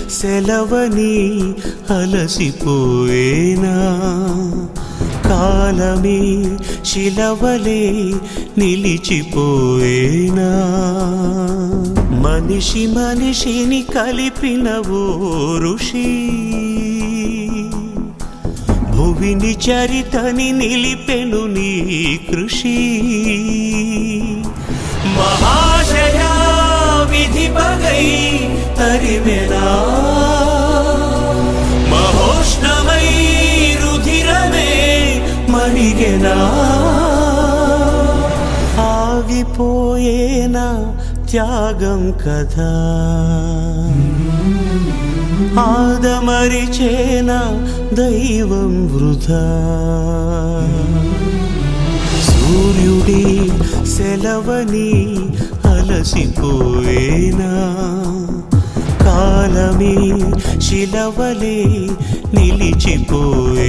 సెలవని అలసిపోయేనా కాలమే శిలవలే నిలిచిపోయేనా మనిషి మనిషిని కలిపిన ఓ ఋషి భువిని చరితని నిలిపెను నీ కృషి మహాశయా విధి పగై తరిమెనా మహోష్ణమై రుధిరమే మణిగెనా ఆగిపోయేనా త్యాగం కదా ఆదమరిచేన దైవం వృధా సూర్యుడి సెలవని అలసిపోయేనా కాలమే శిలవలే నిలిచిపోయే